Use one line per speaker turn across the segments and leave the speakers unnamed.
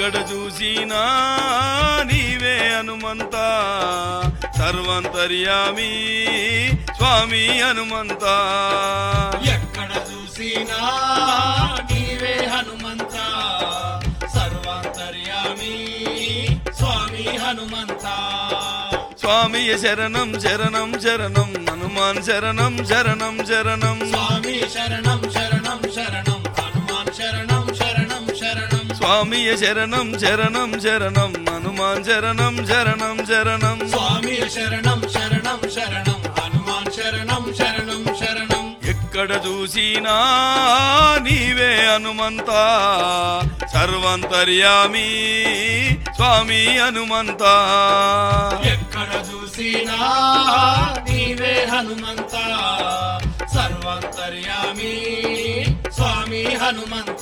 ఎక్కడ చూసినా నీవే హనుమంత సర్వంతర్యామి స్వామి హనుమంత
ఎక్కడ చూసినా నీవే హనుమంత సర్వాంతర్యామి స్వామి హనుమంత
స్వామి శరణం శరణం శరణం హనుమాన్ శరణం శరణం శరణం
స్వామి శరణం శరణం శరణం హనుమాన్ శరణం శరణం శరణం
స్వామి శరణం శరణం శరణం హనుమాన్ శరణం శరణం శరణం
స్వామి శరణం శరణం శరణం హనుమాన్ శరణం శరణం శరణం
ఎక్కడ చూసినా నీవే హనుమంత సర్వంతర్యామి స్వామి హనుమంత
ఎక్కడ చూసినా నీవే హనుమంత సర్వాంతర్యామి స్వామి హనుమంత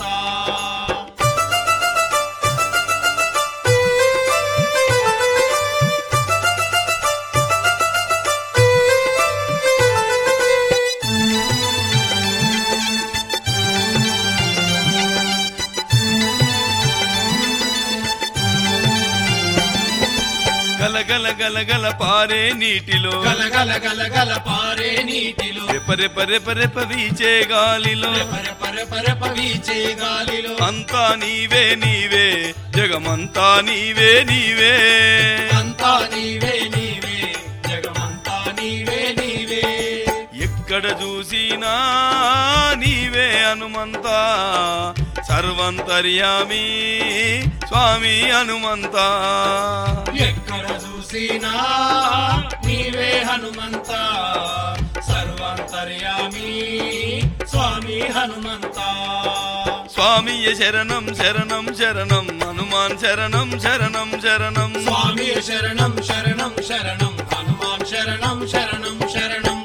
గలగల గలగల పారే నీటిలో
గలగల గలగల పారే నీటిలో
రెపరెప రెపరెప వీచే గాలిలో
పర పర పర పవీచే గాలిలో
అంతా నీవే నీవే జగమంతా నీవే నీవే
అంతా నీవే నీవే జగమంతా నీవే నీవే
ఎక్కడ చూసినా నీవే హనుమంత సర్వంతర్యామి స్వామి హనుమంత
ఎక్కడ చూసినా నీవే హనుమంత సర్వాంతర్యామి స్వామి హనుమంత
స్వామి శరణం శరణం శరణం హనుమాన్ శరణం శరణం శరణం
స్వామి శరణం శరణం శరణం హనుమాన్ శరణం శరణం శరణం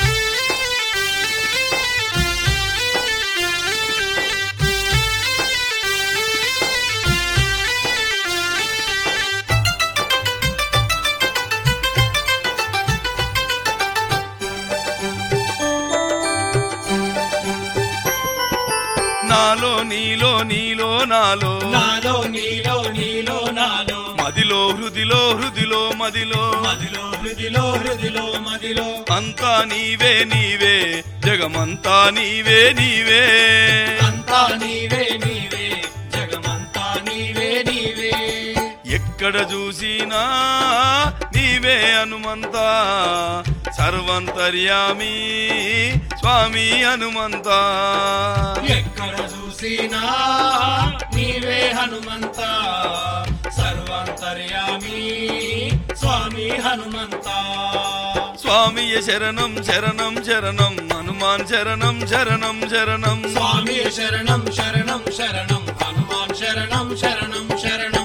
నాలో నీలో నీలో నాలో
నాలో నీలో నీలో నాలో
మదిలో హృదిలో హృదిలో మదిలో
మదిలో హృదిలో హృదిలో మదిలో
అంతా నీవే నీవే జగమంతా నీవే నీవే
అంతా నీవే నీవే జగమంతా నీవే నీవే
ఎక్కడ చూసినా నీవే హనుమంత సర్వంతర్యామి స్వామి హనుమంత
ఎక్కడ చూసినా నీవే హనుమంత సర్వాంతర్యామి స్వామి హనుమంత
స్వామి శరణం శరణం శరణం హనుమాన్ శరణం శరణం శరణం
స్వామి శరణం శరణం శరణం హనుమాన్ శరణం శరణం శరణం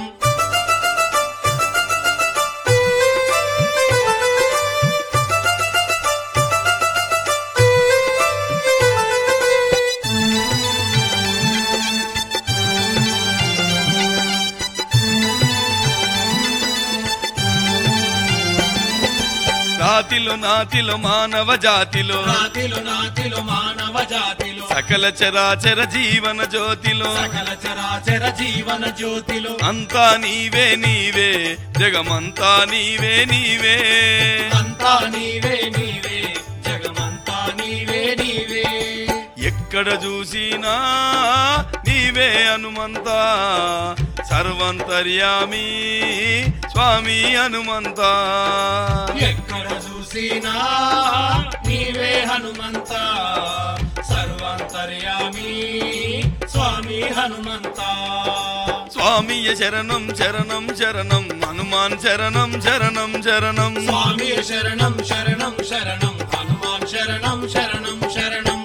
రాతిలో నాతిలో మానవ జాతిలో
నాతిలో నాతిలో మానవ జాతిలో
సకల చరాచర జీవన జ్యోతిలో
సకల చరాచర జీవన జ్యోతిలో
అంతా నీవే నీవే జగమంతా నీవే నీవే
అంతా నీవే నీవే జగమంతా నీవే నీవే
ఎక్కడ చూసినా నీవే హనుమంత సర్వంతర్యామి స్వామి హనుమంత
ఎక్కడ చూసినా నీవే హనుమంత సర్వాంతర్యామి స్వామి హనుమంత
స్వామి శరణం శరణం శరణం హనుమాన్ శరణం శరణం శరణం
స్వామి శరణం శరణం శరణం హనుమాన్ శరణం శరణం శరణం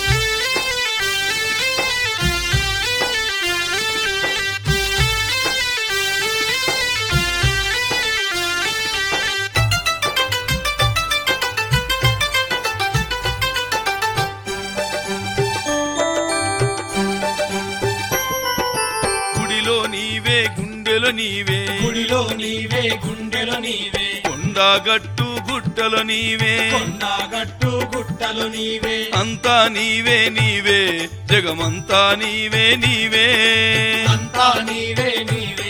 గుడిలో నీవే గుండెలో నీవే
గుడిలో నీవే గుండెలో నీవే
కొండగట్టు గుట్టలో నీవే
కొండగట్టు గుట్టలు నీవే
అంతా నీవే నీవే జగమంతా నీవే నీవే
అంతా నీవే నీవే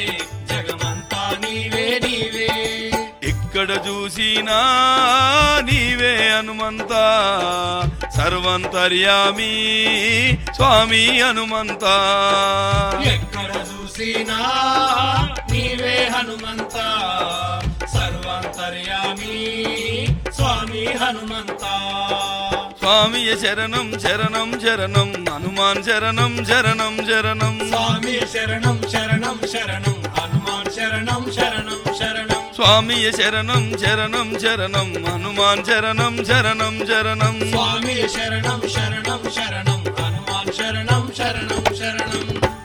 చూసినా నీవే హనుమంత సర్వంతర్యామి స్వామి హనుమంత
ఎక్కడ చూసినా నీవే హనుమంత సర్వాంతర్యామి స్వామి హనుమంత
స్వామి శరణం శరణం శరణం హనుమాన్ శరణం శరణం శరణం
స్వామి శరణం శరణం శరణం హనుమాన్ శరణం శరణం శరణం
స్వామి శరణం శరణం శరణం హనుమాన్ శరణం శరణం శరణం
స్వామి శరణం శరణం శరణం హనుమాన్ శరణం శరణం శరణం